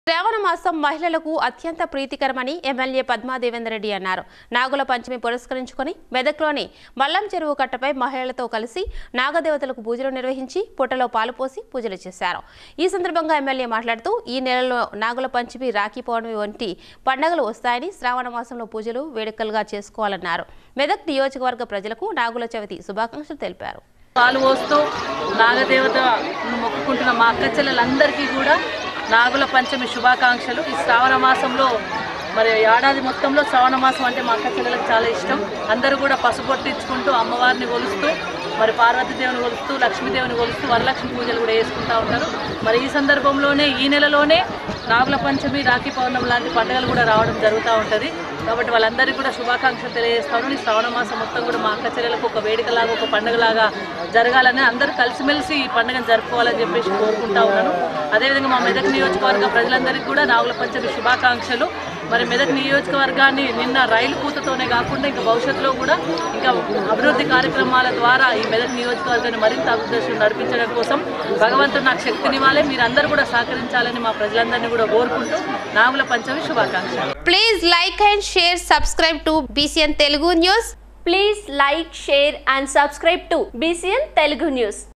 శ్రావణ మాసం మహిళలకు అత్యంత ప్రీతికరమని ఎమ్మెల్యే పద్మాదేవేందర్ రెడ్డి అన్నారు నాగుల పంచమి పురస్కరించుకొని మెదక్లోని మల్లం చెరువు కట్టపై మహిళలతో కలిసి నాగదేవతలకు పూజలు నిర్వహించి పుట్టలో పాలు పోసి పూజలు చేశారు ఈ సందర్భంగా ఎమ్మెల్యే మాట్లాడుతూ ఈ నెలలో నాగుల పంచమి రాఖీ పౌర్ణమి వంటి పండుగలు వస్తాయని శ్రావణ మాసంలో పూజలు వేడుకలుగా చేసుకోవాలన్నారు మెదక్ నియోజకవర్గ ప్రజలకు నాగుల చవితి శుభాకాంక్షలు తెలిపారు పాలు పోస్తూ నాగదేవతను మొక్కుకుంటున్న మా అక్క చెల్లెలందరికీ కూడా నాగుల పంచమి శుభాకాంక్షలు ఈ శ్రావణ మాసంలో మరి ఏడాది మొత్తంలో శ్రావణ మాసం అంటే మా అక్క చెల్లెలకు చాలా ఇష్టం అందరూ కూడా పసుపొట్టించుకుంటూ అమ్మవారిని కొలుస్తూ మరి పార్వతీదేవిని కొలుస్తూ లక్ష్మీదేవిని కొలుస్తూ వరలక్ష్మి పూజలు కూడా చేసుకుంటూ ఉంటారు మరి ఈ సందర్భంలోనే ఈ నెలలోనే నాగుల పంచమి రాఖీ పౌర్ణమి లాంటి పండుగలు కూడా రావడం జరుగుతూ ఉంటుంది కాబట్టి వాళ్ళందరికీ కూడా శుభాకాంక్షలు తెలియజేస్తాను ఈ శ్రావణ మాసం మొత్తం కూడా మా అక్క చెల్లెలకు ఒక వేడుకలాగా ఒక పండుగలాగా జరగాలని అందరూ కలిసిమెలిసి ఈ పండుగను జరుపుకోవాలని చెప్పేసి కోరుకుంటా ఉన్నాను అదేవిధంగా మా మెదక్ నియోజకవర్గ ప్రజలందరికీ కూడా నాగుల పంచమి శుభాకాంక్షలు మరి మెదక్ నియోజకవర్గాన్ని నిన్న రైలు పూతతోనే కాకుండా ఇంకా భవిష్యత్తులో కూడా ఇంకా అభివృద్ధి కార్యక్రమాల ద్వారా ఈ మెదక్ నియోజకవర్గాన్ని మరింత అభివృద్ధి నడిపించడం కోసం భగవంతుడు నాకు శక్తినివ్వాలి మీరందరూ కూడా సహకరించాలని మా ప్రజలందరినీ కూడా కోరుకుంటూ నాగుల పంచమి శుభాకాంక్షలు please like and share subscribe to BCN Telugu news Please like, share and subscribe to BCN Telugu News.